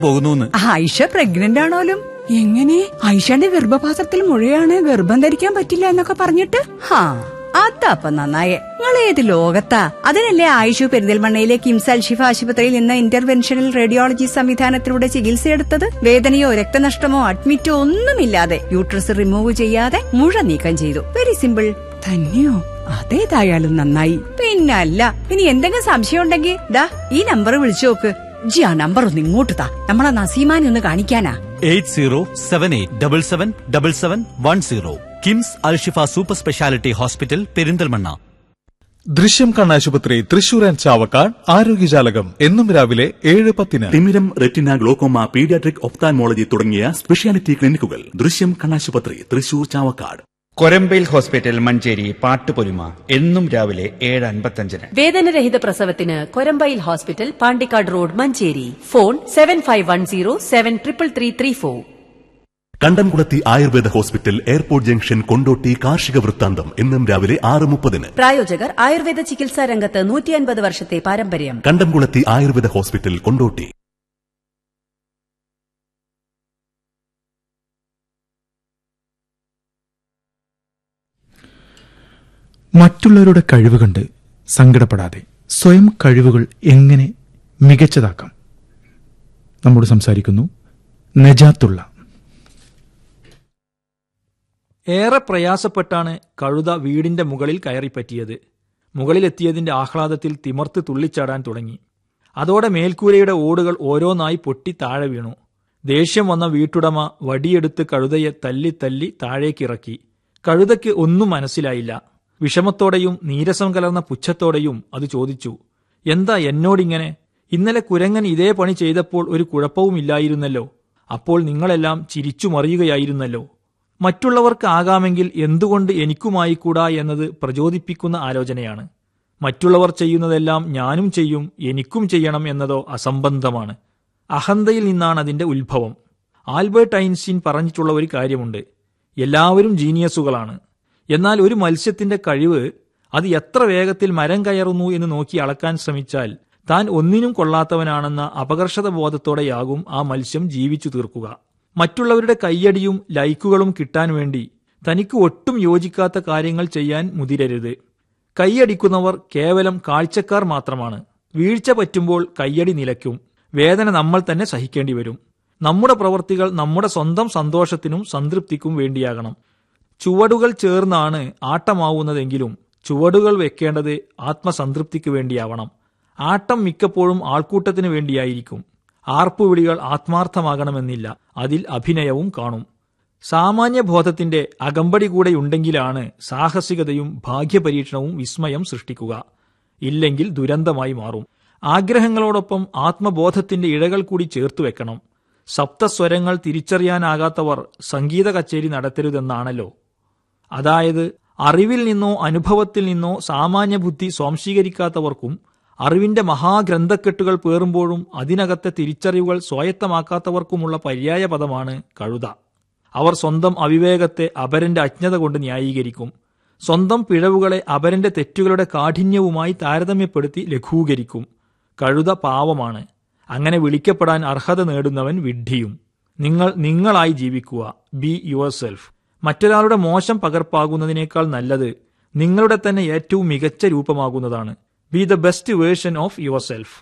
പോകുന്നു ആയിഷ പ്രഗ്നന്റ് ആണോലും എങ്ങനെ ആയിഷയുടെ ഗർഭപാത്രത്തിൽ മുഴയാണ് ഗർഭം ധരിക്കാൻ പറ്റില്ല എന്നൊക്കെ പറഞ്ഞിട്ട് ഹാ അതപ്പ നന്നായേ നിങ്ങൾ ഏത് ലോകത്താ അതിനല്ലേ ആയിഷു പെരിന്തൽമണ്ണയിലെ കിംസ് അൽഷിഫ ആശുപത്രിയിൽ നിന്ന് ഇന്റർവെൻഷണൽ റേഡിയോളജി സംവിധാനത്തിലൂടെ ചികിത്സയെടുത്തത് വേദനയോ രക്തനഷ്ടമോ അഡ്മിറ്റോ ഒന്നുമില്ലാതെ യൂട്രസ് റിമൂവ് ചെയ്യാതെ മുഴ നീക്കം ചെയ്തു വെരി സിമ്പിൾ തന്നെയോ അതേതായാലും നന്നായി പിന്നല്ല ഇനി എന്തെങ്കിലും സംശയം ഉണ്ടെങ്കിൽ ദാ ഈ നമ്പർ വിളിച്ചു നോക്ക് ജി ആ നമ്പർ ഒന്ന് ഇങ്ങോട്ട് താ നമ്മളെ നസീമാനെ ഒന്ന് കാണിക്കാനാ eight zero seven eight double seven double seven one zero KIMS Alshifa super speciality hospital Perinthalmanna Drishyam കണ്ണാശുപത്രി തൃശൂർ ആൻഡ് ചാവക്കാട് ആരോഗ്യജാലകം എന്നും രാവിലെ ഏഴ് പത്തിന് തിമിരം റെറ്റിന ഗ്ലോക്കോമ പീഡിയാട്രിക് ഒപ്താൻമോളജി തുടങ്ങിയ സ്പെഷ്യാലിറ്റി ക്ലിനിക്കുകൾ ദൃശ്യം കണ്ണാശുപത്രി തൃശൂർ ചാവക്കാട് കൊരമ്പയിൽ ഹോസ്പിറ്റൽ മഞ്ചേരി പാട്ടുപൊലിമ എന്നും രാവിലെ ഏഴ് അൻപത്തഞ്ചിന് വേദനരഹിത പ്രസവത്തിന് Korambayil hospital Pandikkad road Manjeri phone seven five one zero seven triple three three four Kandamkulathi Ayurveda hospital airport junction Kondotty കാർഷിക വൃത്താന്തം എന്നും രാവിലെ ആറ് മുപ്പതിന് പ്രായോജകർ ആയുർവേദ ചികിത്സാ രംഗത്ത് നൂറ്റി അൻപത് വർഷത്തെ പാരമ്പര്യം കണ്ടംകുളത്തി ആയുർവേദ ഹോസ്പിറ്റൽ കൊണ്ടോട്ടി മറ്റുള്ളവരുടെ കഴിവ് കണ്ട് സങ്കടപ്പെടാതെ സ്വയം കഴിവുകൾ എങ്ങനെ മികച്ചതാക്കാം നമ്മോട് സംസാരിക്കുന്നു നജാത്തുള്ള ഏറെ പ്രയാസപ്പെട്ടാണ് കഴുത വീടിന്റെ മുകളിൽ കയറിപ്പറ്റിയത് മുകളിലെത്തിയതിന്റെ ആഹ്ലാദത്തിൽ തിമർത്ത് തുള്ളിച്ചാടാൻ തുടങ്ങി അതോടെ മേൽക്കൂരയുടെ ഓടുകൾ ഓരോന്നായി പൊട്ടി താഴെ വീണു ദേഷ്യം വന്ന വീട്ടുടമ വടിയെടുത്ത് കഴുതയെ തല്ലി തല്ലി താഴേക്കിറക്കി കഴുതയ്ക്ക് ഒന്നും മനസ്സിലായില്ല വിഷമത്തോടെയും നീരസം കലർന്ന പുച്ഛത്തോടെയും അത് ചോദിച്ചു എന്താ എന്നോടിങ്ങനെ ഇന്നലെ കുരങ്ങൻ ഇതേ പണി ചെയ്തപ്പോൾ ഒരു കുഴപ്പവുമില്ലായിരുന്നല്ലോ അപ്പോൾ നിങ്ങളെല്ലാം ചിരിച്ചു മറിയുകയായിരുന്നല്ലോ മറ്റുള്ളവർക്ക് ആകാമെങ്കിൽ എന്തുകൊണ്ട് എനിക്കുമായിക്കൂടാ എന്നത് പ്രചോദിപ്പിക്കുന്ന ആലോചനയാണ് മറ്റുള്ളവർ ചെയ്യുന്നതെല്ലാം ഞാനും ചെയ്യും എനിക്കും ചെയ്യണം എന്നതോ അസംബന്ധമാണ് അഹന്തയിൽ നിന്നാണ് അതിന്റെ ഉത്ഭവം ആൽബർട്ട് ഐൻസ്റ്റീൻ പറഞ്ഞിട്ടുള്ള ഒരു കാര്യമുണ്ട് എല്ലാവരും ജീനിയസുകളാണ് എന്നാൽ ഒരു മത്സ്യത്തിന്റെ കഴിവ് അത് എത്ര വേഗത്തിൽ മരം കയറുന്നു എന്ന് നോക്കി അളക്കാൻ ശ്രമിച്ചാൽ താൻ ഒന്നിനും കൊള്ളാത്തവനാണെന്ന അപകർഷത ബോധത്തോടെയാകും ആ മത്സ്യം ജീവിച്ചു തീർക്കുക മറ്റുള്ളവരുടെ കയ്യടിയും ലൈക്കുകളും കിട്ടാൻ വേണ്ടി തനിക്ക് ഒട്ടും യോജിക്കാത്ത കാര്യങ്ങൾ ചെയ്യാൻ മുതിരരുത് കൈയടിക്കുന്നവർ കേവലം കാഴ്ചക്കാർ മാത്രമാണ് വീഴ്ച പറ്റുമ്പോൾ കയ്യടി നിലയ്ക്കും വേദന നമ്മൾ തന്നെ സഹിക്കേണ്ടി വരും നമ്മുടെ പ്രവർത്തികൾ നമ്മുടെ സ്വന്തം സന്തോഷത്തിനും സംതൃപ്തിക്കും വേണ്ടിയാകണം ചുവടുകൾ ചേർന്നാണ് ആട്ടമാവുന്നതെങ്കിലും ചുവടുകൾ വെക്കേണ്ടത് ആത്മസംതൃപ്തിക്ക് വേണ്ടിയാവണം ആട്ടം മിക്കപ്പോഴും ആൾക്കൂട്ടത്തിന് വേണ്ടിയായിരിക്കും ആർപ്പുവിളികൾ ആത്മാർത്ഥമാകണമെന്നില്ല അതിൽ അഭിനയവും കാണും സാമാന്യബോധത്തിന്റെ അകമ്പടി കൂടെയുണ്ടെങ്കിലാണ് സാഹസികതയും ഭാഗ്യപരീക്ഷണവും വിസ്മയം സൃഷ്ടിക്കുക ഇല്ലെങ്കിൽ ദുരന്തമായി മാറും ആഗ്രഹങ്ങളോടൊപ്പം ആത്മബോധത്തിന്റെ ഇഴകൾ കൂടി ചേർത്തു വെക്കണം സപ്തസ്വരങ്ങൾ തിരിച്ചറിയാനാകാത്തവർ സംഗീത കച്ചേരി നടത്തരുതെന്നാണല്ലോ അതായത് അറിവിൽ നിന്നോ അനുഭവത്തിൽ നിന്നോ സാമാന്യ ബുദ്ധി സ്വാംശീകരിക്കാത്തവർക്കും അറിവിന്റെ മഹാഗ്രന്ഥക്കെട്ടുകൾ പേറുമ്പോഴും അതിനകത്തെ തിരിച്ചറിവുകൾ സ്വായത്തമാക്കാത്തവർക്കുമുള്ള പര്യായ പദമാണ് കഴുത അവർ സ്വന്തം അവിവേകത്തെ അപരന്റെ അജ്ഞത കൊണ്ട് ന്യായീകരിക്കും സ്വന്തം പിഴവുകളെ അപരന്റെ തെറ്റുകളുടെ കാഠിന്യവുമായി താരതമ്യപ്പെടുത്തി ലഘൂകരിക്കും കഴുത പാവമാണ് അങ്ങനെ വിളിക്കപ്പെടാൻ അർഹത നേടുന്നവൻ വിഡ്ഢിയും നിങ്ങൾ നിങ്ങളായി ജീവിക്കുക ബി യുവർ സെൽഫ് മറ്റൊരാളുടെ മോശം പകർപ്പാകുന്നതിനേക്കാൾ നല്ലത് നിങ്ങളുടെ തന്നെ ഏറ്റവും മികച്ച രൂപമാകുന്നതാണ് be the best version of yourself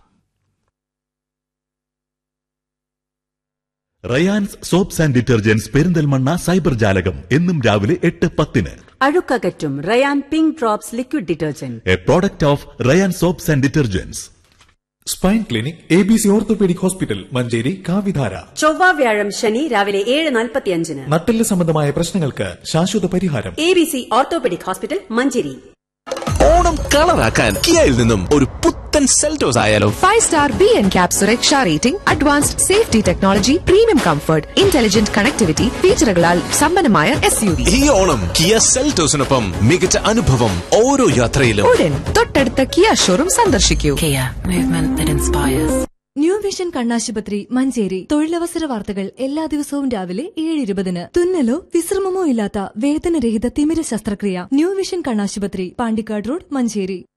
Rayan's soaps and detergents Perinthalmanna cyber ജാലകം എന്നും രാവിലെ എട്ട് പത്തിന് അഴുക്കകറ്റും Rayan pink drops liquid detergent a product of Rayan soaps and detergents spine clinic A B C orthopaedic hospital Manjeri Kavidhara ചൊവ്വ വ്യാഴം ശനി രാവിലെ ഏഴ് നാൽപ്പത്തിയഞ്ചിന് നട്ടെല്ല് സംബന്ധമായ പ്രശ്നങ്ങൾക്ക് ശാശ്വത പരിഹാരം A B C orthopaedic hospital Manjeri Onam കളറാക്കാൻ കിയയിൽ നിന്നും ഒരു പുത്തൻ സെൽറ്റോസ് ആയാലോ five star B N cap സുരക്ഷ rating advanced safety technology premium comfort intelligent connectivity ഫീച്ചറുകളാൽ സമ്പന്നമായ എസ് യു വി ഈ ഓണം കിയ സെൽറ്റോസിനൊപ്പം മികച്ച അനുഭവം ഓരോ യാത്രയിലും ഉടൻ തൊട്ടടുത്ത കിയ ഷോറൂം സന്ദർശിക്കൂ ന്യൂ വിഷൻ കണ്ണാശുപത്രി മഞ്ചേരി തൊഴിലവസര വാർത്തകൾ എല്ലാ ദിവസവും രാവിലെ ഏഴ് ഇരുപതിന് തുന്നലോ വിശ്രമമോ ഇല്ലാത്ത വേദനരഹിത തിമിര ശസ്ത്രക്രിയ ന്യൂ വിഷൻ കണ്ണാശുപത്രി പാണ്ടിക്കാട് റോഡ് മഞ്ചേരി